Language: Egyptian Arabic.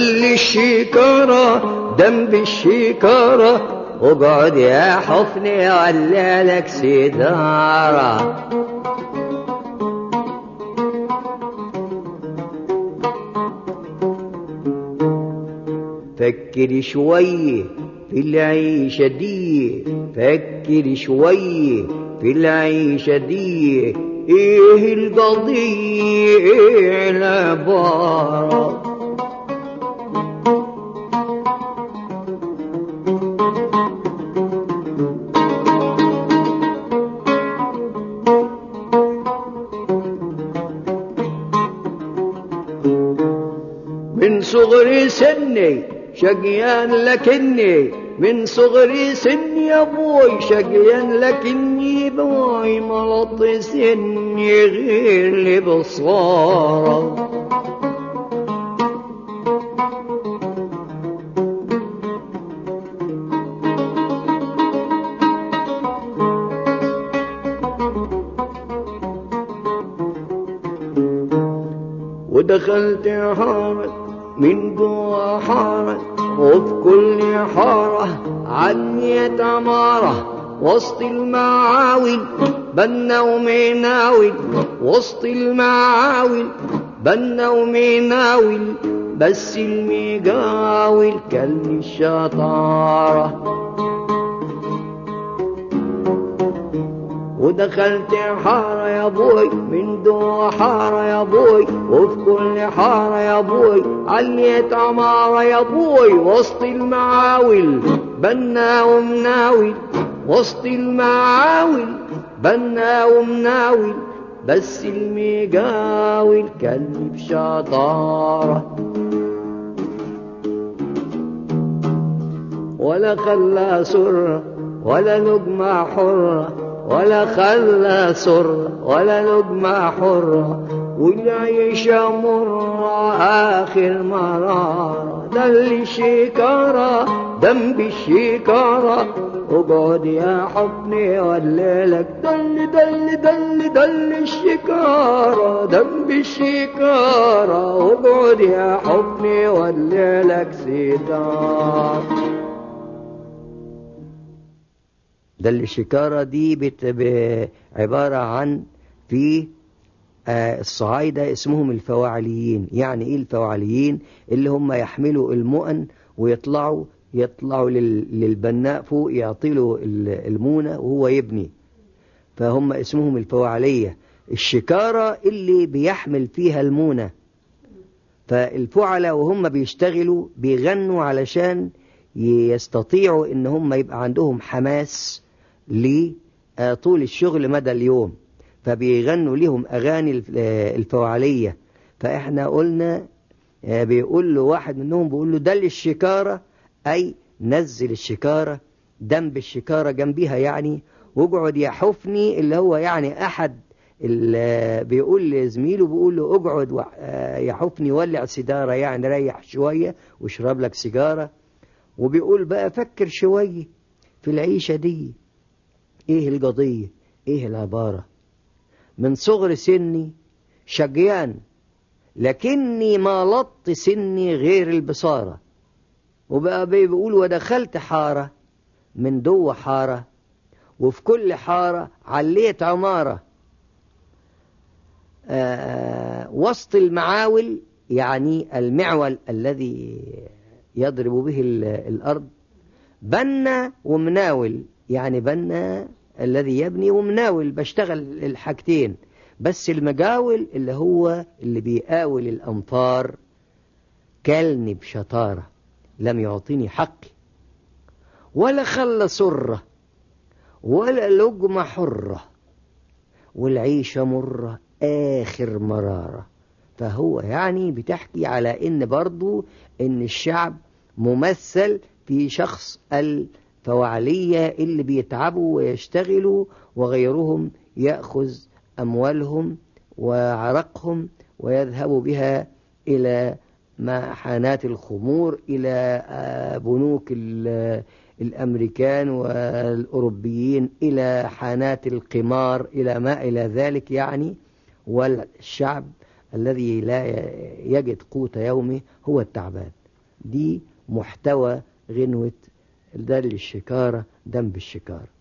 دل الشكارة دم بالشكارة اقعد يا حفني ولا لك سدارة فكر شوية في العيشة دي فكر شوية في العيشة دي ايه القضية ايه العبارة من صغر سني شقيان لكني من صغر سني يا ابوي شقيان لكني بوي ملط سني غير لبصارة ودخلت حارة من جوا حارة وفي كل حارة عنيت عمارة وسط المعاول بنا ومناول وسط المعاول بنا ومناول بس المجاول كان الشطاره ودخلت حارة يا بوي من دو حارة يا بوي وفي كل حارة يا بوي عليت عمارة يا بوي وسط المعاول بنا ومناول وسط المعاول بنا ومناول بس المجاول كان بشطارة ولا خلى سرة ولا لقمة حرة ولا خلى سر ولا لقمة حرة والعيشة مرة آخر مرارة دل الشكارة دم بالشكارة اقعد يا حضني وليلك دل دل دل دل الشكارة دم بالشكارة اقعد يا حضني وليلك ستار ده الشكارة دي بت... ب... عبارة عن في آه الصعايدة اسمهم الفواعليين يعني ايه الفواعليين اللي هم يحملوا المؤن ويطلعوا يطلعوا لل... للبناء فوق يعطيله المونة وهو يبني فهم اسمهم الفواعلية الشكارة اللي بيحمل فيها المونة فالفعلة وهم بيشتغلوا بيغنوا علشان يستطيعوا ان هم يبقى عندهم حماس لطول الشغل مدى اليوم فبيغنوا لهم أغاني الفوعلية فإحنا قلنا بيقول له واحد منهم بيقول له دل الشكارة أي نزل الشكارة دنب الشكارة جنبيها يعني واقعد يحفني اللي هو يعني أحد اللي بيقول لزميله بيقول له اقعد يحفني ولع سيجارة يعني ريح شوية واشرب لك سيجارة وبيقول بقى فكر شوية في العيشة دي ايه القضية ايه العبارة من صغر سني شقيان لكني ما لط سني غير البصارة وبقى بيقول ودخلت حارة من دو حارة وفي كل حارة عليت عمارة آه وسط المعاول يعني المعول الذي يضرب به الأرض بنا ومناول يعني بنا الذي يبني ومناول بشتغل الحاجتين بس المجاول اللي هو اللي بيقاول الأمطار كلني بشطارة لم يعطيني حقي ولا خلى سرة ولا لقمة حرة والعيشة مرة آخر مرارة فهو يعني بتحكي على ان برضو ان الشعب ممثل في شخص الفوعلية اللي بيتعبوا ويشتغلوا وغيرهم يأخذ أموالهم وعرقهم ويذهب بها إلى محانات الخمور إلى بنوك الأمريكان والأوروبيين إلى حانات القمار إلى ما إلى ذلك يعني والشعب الذي لا يجد قوت يومه هو التعبان دي محتوى غنوة ده للشكارة دم بالشكارة